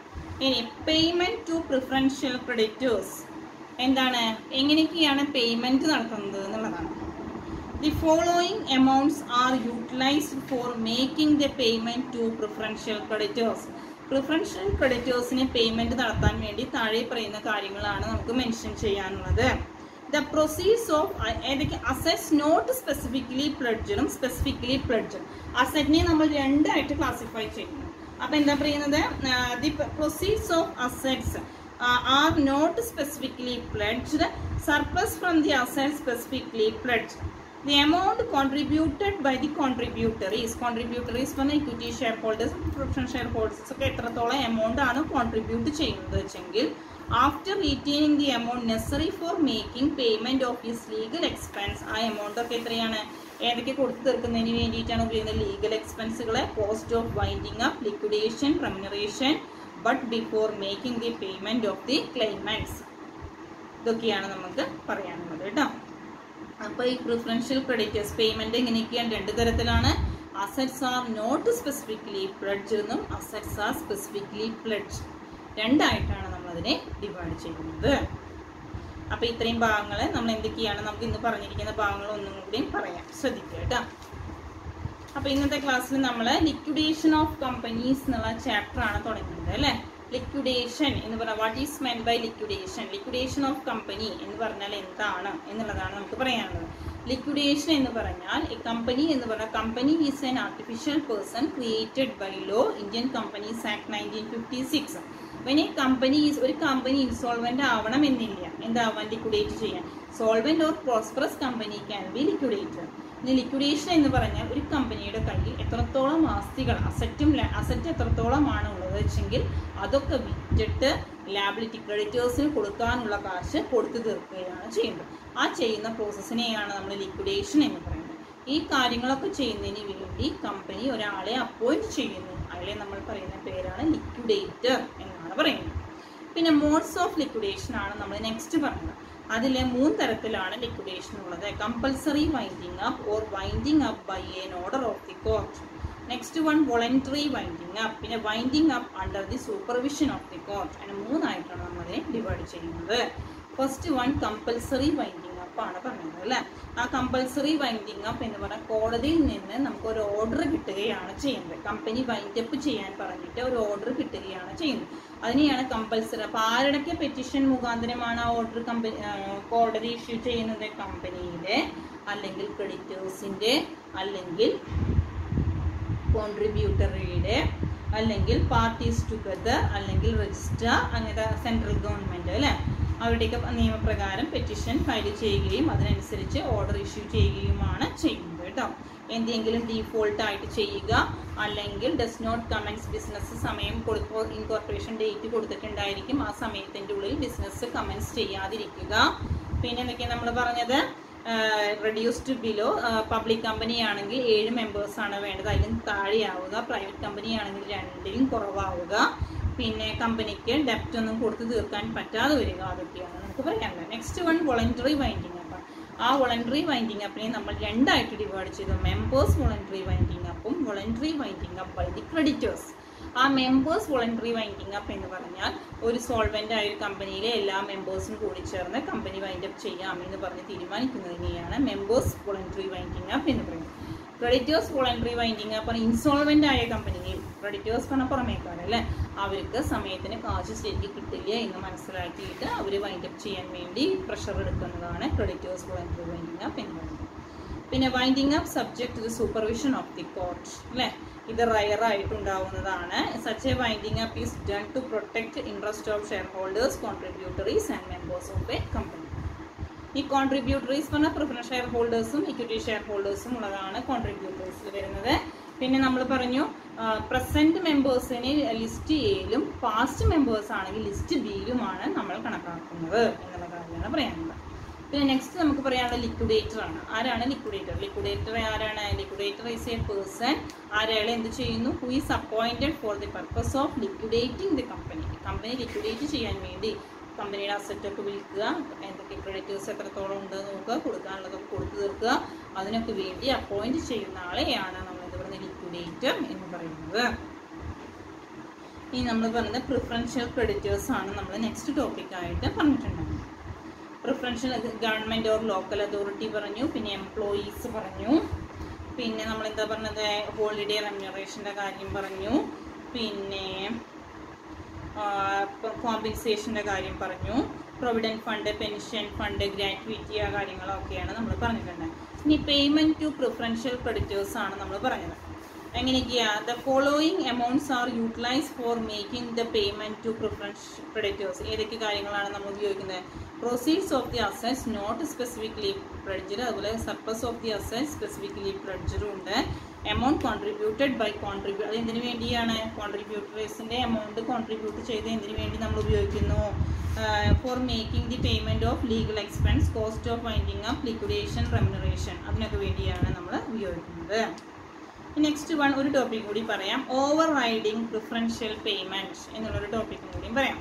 ഇനി പേയ്മെന്റ് ടു പ്രിഫറൻഷ്യൽ ക്രെഡിറ്റേഴ്സ് എന്താണ് എങ്ങനെയൊക്കെയാണ് പേയ്മെന്റ് നടത്തുന്നത് എന്നുള്ളതാണ് The following amounts are utilized for making the payment to preferential creditors. Preferential ക്രെഡിറ്റേഴ്സിന് പേയ്മെന്റ് നടത്താൻ വേണ്ടി താഴെ പറയുന്ന കാര്യങ്ങളാണ് നമുക്ക് മെൻഷൻ ചെയ്യാനുള്ളത് ദ പ്രൊസീസ് ഓഫ് ഏതൊക്കെ അസറ്റ്സ് നോട്ട് സ്പെസിഫിക്കലി പ്ലഡ്ജും സ്പെസിഫിക്കലി പ്ലഡ്ജും അസറ്റിനെ നമ്മൾ രണ്ടായിട്ട് ക്ലാസിഫൈ ചെയ്യുന്നു അപ്പൊ എന്താ പറയുന്നത് the proceeds of assets are not specifically pledged surplus from the asset specifically pledged The amount contributed by the contributories, contributories പറഞ്ഞ equity shareholders, preference shareholders ഒക്കെ എത്രത്തോളം എമൗണ്ട് ആണ് കോൺട്രിബ്യൂട്ട് ചെയ്യുന്നത് വെച്ചെങ്കിൽ after retaining the amount necessary for making payment of his legal expense ആ amount ഒക്കെ എത്രയാണ് ഏതൊക്കെ കൊടുത്തു തീർക്കുന്നതിന് വേണ്ടിയിട്ടാണ് ഉപയോഗിക്കുന്നത് ലീഗൽ എക്സ്പെൻസുകളെ cost of winding up liquidation remuneration but before making the payment of the claimants ഇതൊക്കെയാണ് നമുക്ക് പറയാനുള്ളത് കേട്ടോ അപ്പോൾ ഈ പ്രിഫറൻഷ്യൽ ക്രെഡിറ്റേഴ്സ് പേയ്മെന്റ് എങ്ങനെയൊക്കെയാണ് രണ്ട് തരത്തിലാണ് assets are not specifically pledge എന്നും അസറ്റ്സ് ആർ സ്പെസിഫിക്കലി പ്ലഡ്ജ് രണ്ടായിട്ടാണ് നമ്മൾ അതിനെ ഡിവൈഡ് ചെയ്യുന്നത് അപ്പൊ ഇത്രയും ഭാഗങ്ങൾ നമ്മൾ എന്തൊക്കെയാണ് നമുക്ക് ഇന്ന് പറഞ്ഞിരിക്കുന്ന ഭാഗങ്ങൾ ഒന്നും കൂടിയും പറയാം ശ്രദ്ധിക്കുക കേട്ടോ അപ്പൊ ഇന്നത്തെ ക്ലാസ്സിൽ നമ്മൾ ലിക്വിഡേഷൻ ഓഫ് കമ്പനീസ് എന്നുള്ള ചാപ്റ്റർ ആണ് തുടങ്ങുന്നത് അല്ലെ ലിക്വിഡേഷൻ എന്ന് പറഞ്ഞാൽ what is meant by liquidation liquidation of company എന്ന് പറഞ്ഞാൽ എന്താണ് എന്നുള്ളതാണ് നമുക്ക് പറയാനുള്ളത് ലിക്വിഡേഷൻ എന്ന് പറഞ്ഞാൽ എ കമ്പനി എന്ന് പറഞ്ഞാൽ company is an artificial person created by law Indian companies act nineteen fifty six when a company is ഒരു കമ്പനി ഇൻസോൾവെന്റ് ആവണം എന്നില്ല എന്താവാൻ ലിക്വിഡേറ്റ് ചെയ്യാൻ solvent or prosperous company can be liquidated ഇനി ലിക്വിഡേഷൻ എന്ന് പറഞ്ഞാൽ ഒരു കമ്പനിയുടെ കയ്യിൽ എത്രത്തോളം ആസ്തികൾ അസറ്റും അസറ്റ് എത്രത്തോളമാണ് ഉള്ളത് വെച്ചെങ്കിൽ അതൊക്കെ വിറ്റിട്ട് ലാബിലിറ്റി ക്രെഡിറ്റേഴ്സിന് കൊടുക്കാനുള്ള കാശ് കൊടുത്തു തീർക്കുകയാണ് ചെയ്യുന്നത് ആ ചെയ്യുന്ന പ്രോസസ്സിനെയാണ് നമ്മൾ ലിക്വിഡേഷൻ എന്ന് പറയുന്നത് ഈ കാര്യങ്ങളൊക്കെ ചെയ്യുന്നതിന് വേണ്ടി കമ്പനി ഒരാളെ അപ്പോയിന്റ് ചെയ്യുന്നു അയാളെ നമ്മൾ പറയുന്ന പേരാണ് ലിക്വിഡേറ്റർ എന്നാണ് പറയുന്നത് പിന്നെ മോഡ്സ് ഓഫ് ലിക്വിഡേഷൻ ആണ് നമ്മൾ നെക്സ്റ്റ് പറഞ്ഞത് അതിലെ മൂന്ന് തരത്തിലാണ് ലിക്വിഡേഷൻ ഉള്ളത് compulsory winding up or winding up by an order of the court next one voluntary winding up പിന്നെ winding up under the supervision of the court അങ്ങനെ മൂന്നായിട്ടാണ് നമ്മൾ അതിനെ ഡിവൈഡ് ചെയ്യുന്നത് first one compulsory winding up ആണ് പറഞ്ഞത് അല്ലേ ആ കമ്പൽസറി വൈൻഡിങ് അപ്പ് എന്ന് പറഞ്ഞാൽ കോടതിയിൽ നിന്ന് നമുക്ക് ഒരു ഓർഡർ കിട്ടുകയാണ് ചെയ്യുന്നത് കമ്പനി വൈൻഡ് അപ്പ് ചെയ്യാൻ പറഞ്ഞിട്ട് ഒരു ഓർഡർ കിട്ടുകയാണ് ചെയ്യുന്നത് അതിനെയാണ് കമ്പൽസറി അപ്പൊ ആരുടെയൊക്കെ പെറ്റിഷൻ മുഖാന്തരമാണ് ആ ഓർഡർ കമ്പനി കോടതി ഇഷ്യൂ ചെയ്യുന്നത് കമ്പനിയുടെ അല്ലെങ്കിൽ ക്രെഡിറ്റേഴ്സിന്റെ അല്ലെങ്കിൽ കോൺട്രിബ്യൂട്ടറിയുടെ അല്ലെങ്കിൽ പാർട്ടീസ് ടുഗദർ അല്ലെങ്കിൽ രജിസ്റ്റർ അങ്ങനത്തെ സെൻട്രൽ ഗവൺമെന്റ് അല്ലെ അവരുടെയൊക്കെ നിയമപ്രകാരം പെറ്റീഷൻ ഫയൽ ചെയ്യുകയും അതിനനുസരിച്ച് ഓർഡർ ഇഷ്യൂ ചെയ്യുകയുമാണ് ചെയ്യുന്നത് കേട്ടോ എന്തെങ്കിലും ഡീഫോൾട്ട് ആയിട്ട് ചെയ്യുക അല്ലെങ്കിൽ ഡസ് നോട്ട് കമൻസ് ബിസിനസ് സമയം കൊടുക്കുമ്പോൾ ഇൻകോർപ്പറേഷൻ ഡേറ്റ് കൊടുത്തിട്ടുണ്ടായിരിക്കും ആ സമയത്തിൻ്റെ ഉള്ളിൽ ബിസിനസ് കമൻസ് ചെയ്യാതിരിക്കുക പിന്നെ എന്തൊക്കെയാണ് നമ്മൾ പറഞ്ഞത് റെഡ്യൂസ്ഡ് ബിലോ പബ്ലിക് കമ്പനി ആണെങ്കിൽ ഏഴ് മെമ്പേഴ്സ് ആണ് വേണ്ടത് അതിലും താഴെയാവുക പ്രൈവറ്റ് കമ്പനി ആണെങ്കിൽ രണ്ടിലും കുറവാവുക പിന്നെ കമ്പനിക്ക് ഡെപ്റ്റ് ഒന്നും കൊടുത്തു തീർക്കാൻ പറ്റാതെ വരിക അതൊക്കെയാണ് നമുക്ക് പറയാനുള്ളത് next one voluntary winding up ആ വോളണ്ടറി വൈൻഡിങ് അപ്പിനെ നമ്മൾ രണ്ടായിട്ട് ഡിവൈഡ് ചെയ്തു മെമ്പേഴ്സ് വോളണ്ടറി വൈൻഡിങ് അപ്പും voluntary winding up by the creditors ആ മെമ്പേഴ്സ് വോളണ്ടറി വൈൻഡിങ് അപ്പ് എന്ന് പറഞ്ഞാൽ ഒരു സോൾവെന്റ് ആയ ഒരു കമ്പനിയിലെ എല്ലാ മെമ്പേഴ്സും കൂടി ചേർന്ന് കമ്പനി വൈൻഡ് അപ്പ് ചെയ്യാം എന്ന് പറഞ്ഞ് തീരുമാനിക്കുന്നതിനെയാണ് മെമ്പേഴ്സ് വോളണ്ടറി വൈൻഡിങ് അപ്പ് എന്ന് പറയുന്നത് creditors voluntary winding up insolvent ആയ കമ്പനിയിൽ ക്രെഡിറ്റേഴ്സ് പറഞ്ഞ പുറമേക്കാരല്ലേ അവർക്ക് സമയത്തിന് കാശ് ശരിക്ക് കിട്ടില്ല എന്ന് മനസ്സിലാക്കിയിട്ട് അവർ വൈൻഡ് അപ്പ് ചെയ്യാൻ വേണ്ടി പ്രഷർ എടുക്കുന്നതാണ് ക്രെഡിറ്റേഴ്സ് വോളണ്ടറി വൈൻഡിങ് അപ്പ് എന്ന് പറയുന്നത് പിന്നെ winding up subject to the supervision of the court അല്ലേ ഇത് റയർ ആയിട്ടുണ്ടാവുന്നതാണ് such a winding up is done to protect interest of share holders contributories and members of a company ഈ contributories പറഞ്ഞാൽ preference share ഹോൾഡേഴ്സും equity share ഹോൾഡേഴ്സും ഉള്ളതാണ് കോൺട്രിബ്യൂട്ടറീസിൽ വരുന്നത് പിന്നെ നമ്മൾ പറഞ്ഞു പ്രസന്റ് മെമ്പേഴ്സിനെ ലിസ്റ്റ് എയിലും പാസ്റ്റ് മെമ്പേഴ്സ് ആണെങ്കിൽ ലിസ്റ്റ് ബിയിലുമാണ് നമ്മൾ കണക്കാക്കുന്നത് എന്നുള്ള കാര്യമാണ് പറയാനുള്ളത് പിന്നെ നെക്സ്റ്റ് നമുക്ക് പറയാനുള്ളത് ലിക്വിഡേറ്റർ ആണ് ആരാണ് ലിക്വിഡേറ്റർ ലിക്വിഡേറ്റർ ആരാണ് ലിക്വിഡേറ്റർ ഈസ് എ പേഴ്സൺ ആരയാൾ എന്ത് ചെയ്യുന്നു who is appointed for the purpose of liquidating the company company liquidate ചെയ്യാൻ വേണ്ടി കമ്പനിയുടെ അസറ്റ് ഒക്കെ വിൽക്കുക എന്തൊക്കെ ക്രെഡിറ്റേഴ്സ് എത്രത്തോളം ഉണ്ട് നോക്കുക കൊടുക്കാനുള്ളതൊക്കെ കൊടുത്തു തീർക്കുക അതിനൊക്കെ വേണ്ടി അപ്പോയിന്റ് ചെയ്യുന്ന ആളെയാണ് നമ്മൾ എന്ത് പറയുന്നത് ലിക്വിഡേറ്റർ എന്ന് പറയുന്നത് ഇനി നമ്മൾ പറയുന്നത് പ്രിഫറൻഷ്യൽ ക്രെഡിറ്റേഴ്സ് ആണ് നമ്മൾ നെക്സ്റ്റ് ടോപ്പിക് ആയിട്ട് പറഞ്ഞിട്ടുണ്ടാകുന്നത് preferential government or local authority പറഞ്ഞു പിന്നെ എംപ്ലോയീസ് പറഞ്ഞു പിന്നെ നമ്മൾ എന്താ പറഞ്ഞത് ഹോളിഡേ റെമ്യൂറേഷൻ്റെ കാര്യം പറഞ്ഞു പിന്നെ കോമ്പൻസേഷൻ്റെ കാര്യം പറഞ്ഞു provident fund pension fund gratuity ആ കാര്യങ്ങളൊക്കെയാണ് നമ്മൾ പറഞ്ഞിട്ടുള്ളത് ഇനി പേയ്മെൻറ്റ് ടു പ്രിഫറൻഷ്യൽ ക്രെഡിറ്റേഴ്സ് ആണ് നമ്മൾ പറഞ്ഞത് എങ്ങനെയൊക്കെയാ the following amounts are utilise for making the payment to preference creditors ഏതൊക്കെ കാര്യങ്ങളാണ് നമ്മൾ ഉപയോഗിക്കുന്നത് proceeds of the assets not specifically pledged അതുപോലെ surplus of the assets specifically പ്ലഡ്ജറും ഉണ്ട് എമൗണ്ട് കോൺട്രിബ്യൂട്ടഡ് ബൈ കോൺട്രിബ്യൂ അത് എന്തിനു വേണ്ടിയാണ് കോൺട്രിബ്യൂട്ടേഴ്സിന്റെ എമൗണ്ട് കോൺട്രിബ്യൂട്ട് ചെയ്ത് എന്തിനു വേണ്ടി നമ്മൾ ഉപയോഗിക്കുന്നു for making the payment of legal expense cost of winding up liquidation remuneration അതിനൊക്കെ വേണ്ടിയാണ് നമ്മൾ ഉപയോഗിക്കുന്നത് നെക്സ്റ്റ് വൺ ഒരു ടോപ്പിക് കൂടി പറയാം ഓവർ റൈഡിങ് പ്രിഫറൻഷ്യൽ പേയ്മെന്റ് എന്നുള്ളൊരു ടോപ്പിക്കും കൂടിയും പറയാം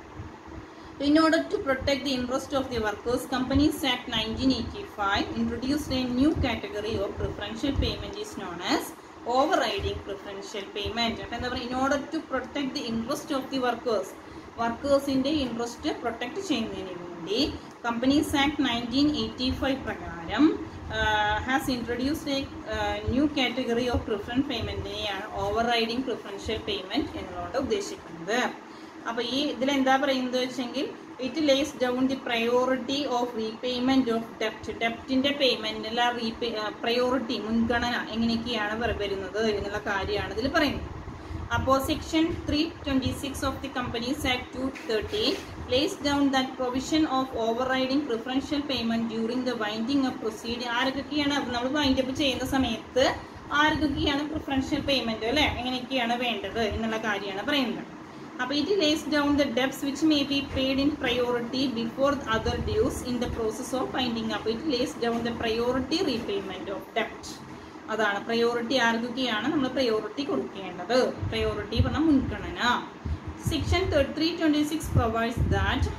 In order to protect the interest of the workers, Companies Act 1985 introduced a new category of preferential payment is known as overriding preferential payment. അപ്പം എന്താ പറയുക in order to protect the interest of the workers, വർക്കേഴ്സിന്റെ interest protect ചെയ്യുന്നതിന് വേണ്ടി companies act nineteen eighty five പ്രകാരം has introduced a new category of preference പേയ്മെന്റിനെയാണ് overriding preferential payment എന്നുള്ളത് ഉദ്ദേശിക്കുന്നത് അപ്പൊ ഈ ഇതിൽ എന്താ പറയുന്നത് വെച്ചെങ്കിൽ it lays down the priority of repayment of ഡെപ്റ്റ് ഡെപ്റ്റിന്റെ പേയ്മെന്റിൽ റീപേ പ്രയോറിറ്റി മുൻഗണന എങ്ങനെയൊക്കെയാണ് വര- വരുന്നത് എന്നുള്ള കാര്യമാണ് ഇതിൽ പറയുന്നത് അപ്പോൾ section three twenty six of the companies act two thirteen lays down that provision of overriding preferential payment during the winding up proceed ആരൊക്കെയാണ് നമ്മൾ വൈൻഡ് അപ്പ് ചെയ്യുന്ന സമയത്ത് ആർക്കൊക്കെയാണ് പ്രിഫറൻഷ്യൽ പേയ്മെന്റ് അല്ലെ എങ്ങനെയൊക്കെയാണ് വേണ്ടത് എന്നുള്ള കാര്യമാണ് പറയുന്നത് അപ്പൊ it lays down the debts which may be paid in priority before other dues in the process of winding up it lays down the priority repayment of ഡെപ്റ്റ് അതാണ് പ്രയോറിറ്റി ആർക്കൊക്കെയാണ് നമ്മൾ പ്രയോറിറ്റി കൊടുക്കേണ്ടത് പ്രയോറിറ്റി പറഞ്ഞ മുൻഗണന section three twenty six provides that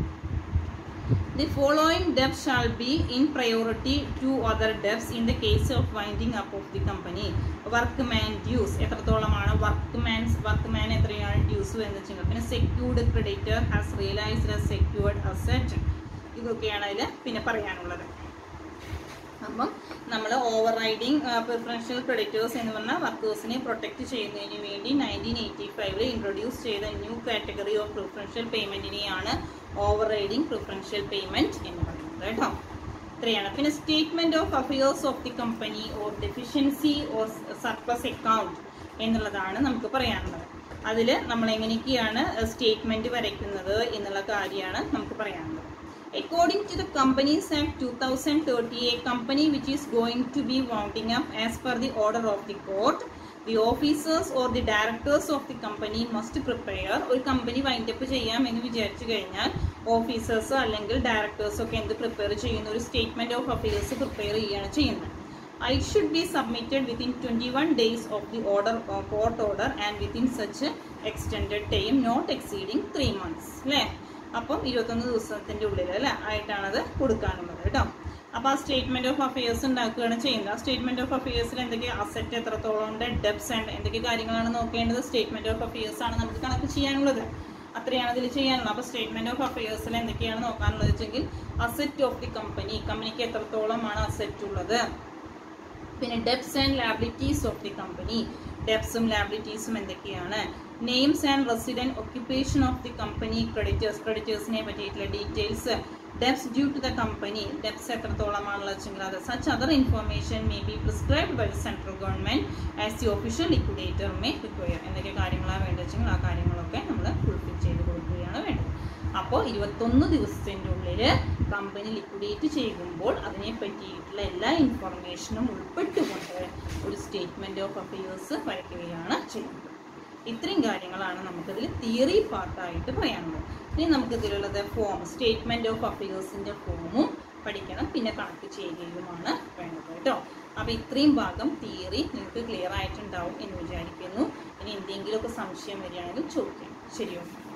The following debts shall be in priority to other debts in the case of winding up of the company. Workman dues എത്രത്തോളമാണ് വർക്ക്മാൻസ് workman എത്രയാണ് dues എന്ന് വെച്ചാൽ പിന്നെ secured creditor has realised secured asset ഇതൊക്കെയാണ് അതിൽ പിന്നെ പറയാനുള്ളത് അപ്പം നമ്മൾ ഓവർ റൈഡിങ് പ്രിഫറൻഷ്യൽ ക്രെഡിറ്റേഴ്സ് എന്ന് പറഞ്ഞാൽ വർക്കേഴ്സിനെ പ്രൊട്ടക്ട് ചെയ്യുന്നതിന് വേണ്ടി നയൻറ്റീൻ എയ്റ്റി ഫൈവില് ഇൻട്രൊഡ്യൂസ് ചെയ്ത ന്യൂ കാറ്റഗറി ഓഫ് പ്രിഫറൻഷ്യൽ പേയ്മെന്റിനെയാണ് ഓവർ റൈഡിങ് പ്രിഫറൻഷ്യൽ പേയ്മെന്റ് എന്ന് പറയുന്നത് കേട്ടോ ഇത്രയാണ് പിന്നെ statement of affairs of the company or deficiency or surplus account എന്നുള്ളതാണ് നമുക്ക് പറയാനുള്ളത് അതിൽ നമ്മൾ എങ്ങനെയൊക്കെയാണ് സ്റ്റേറ്റ്മെന്റ് വരയ്ക്കുന്നത് എന്നുള്ള കാര്യമാണ് നമുക്ക് പറയാനുള്ളത് According to the Companies Act 2030, a company which is going to be wounding up as per the order of the court, the officers or the directors of the company must prepare ഒരു company wind up ചെയ്യാം എന്ന് വിചാരിച്ചു കഴിഞ്ഞാൽ ഓഫീസേഴ്സോ അല്ലെങ്കിൽ ഡയറക്ടേഴ്സോ ഒക്കെ എന്ത് prepare ചെയ്യുന്ന ഒരു സ്റ്റേറ്റ്മെന്റ് ഓഫ് അഫയേഴ്സ് പ്രിപ്പയർ ചെയ്യുകയാണ് ചെയ്യുന്നത് it should be submitted within 21 days of the order uh, court order and within such extended time not exceeding 3 months അല്ലേ അപ്പം ഇരുപത്തൊന്ന് ദിവസത്തിന്റെ ഉള്ളിൽ അല്ലേ ആയിട്ടാണത് കൊടുക്കാനുള്ളത് കേട്ടോ അപ്പൊ ആ സ്റ്റേറ്റ്മെന്റ് ഓഫ് അഫയേഴ്സ് ഉണ്ടാക്കുകയാണ് ചെയ്യുന്നത് ആ സ്റ്റേറ്റ്മെന്റ് ഓഫ് അഫയേഴ്സിൽ എന്തൊക്കെ അസറ്റ് എത്രത്തോളം ഉണ്ട് ഡെപ്സ് ഉണ്ട് എന്തൊക്കെ കാര്യങ്ങളാണ് നോക്കേണ്ടത് സ്റ്റേറ്റ്മെന്റ് ഓഫ് അഫയേഴ്സ് ആണ് നമുക്ക് കണക്ക് ചെയ്യാനുള്ളത് അത്രയാണ് ഇതിൽ ചെയ്യാനുള്ളത് അപ്പൊ സ്റ്റേറ്റ്മെന്റ് ഓഫ് അഫയേഴ്സിൽ എന്തൊക്കെയാണ് നോക്കാനുള്ളത് വെച്ചെങ്കിൽ അസറ്റ് ഓഫ് ദി കമ്പനി കമ്പനിക്ക് എത്രത്തോളമാണ് അസറ്റ് ഉള്ളത് പിന്നെ debts and liabilities of the company ഡെപ്സും ലാബിലിറ്റീസും എന്തൊക്കെയാണ് names and resident occupation of the company creditors ക്രെഡിറ്റേഴ്സിനെ പറ്റിയിട്ടുള്ള details debts due to the company debts എത്രത്തോളമാണുള്ളത് വെച്ചെങ്കിൽ അത് such other information may be prescribed by central government as the official liquidator may require എന്തൊക്കെ കാര്യങ്ങളാണ് വേണ്ടത് വെച്ചെങ്കിൽ ആ കാര്യങ്ങളൊക്കെ നമ്മൾ ഫുൾഫിൽ ചെയ്ത് കൊടുക്കുകയാണ് വേണ്ടത് അപ്പോൾ ഇരുപത്തൊന്ന് ദിവസത്തിൻ്റെ ഉള്ളിൽ കമ്പനി ലിക്വിഡേറ്റ് ചെയ്യുമ്പോൾ അതിനെ പറ്റിയിട്ടുള്ള എല്ലാ ഇൻഫർമേഷനും ഉൾപ്പെട്ടുകൊണ്ട് ഒരു സ്റ്റേറ്റ്മെന്റ് ഓഫ് അഫയേഴ്സ് വരയ്ക്കുകയാണ് ചെയ്യുന്നത് ഇത്രയും കാര്യങ്ങളാണ് നമുക്കതിൽ തിയറി പാർട്ടായിട്ട് പറയാനുള്ളത് ഇനി നമുക്കിതിലുള്ളത് ഫോം സ്റ്റേറ്റ്മെന്റ് ഓഫ് അഫയേഴ്സിന്റെ ഫോമും പഠിക്കണം പിന്നെ കണക്ക് ചെയ്യുകയുമാണ് വേണ്ടത് കേട്ടോ അപ്പൊ ഇത്രയും ഭാഗം തിയറി നിങ്ങൾക്ക് ക്ലിയർ ആയിട്ടുണ്ടാവും എന്ന് വിചാരിക്കുന്നു ഇനി എന്തെങ്കിലുമൊക്കെ സംശയം വരികയാണെങ്കിൽ ചോദിക്കാം ശരിയോ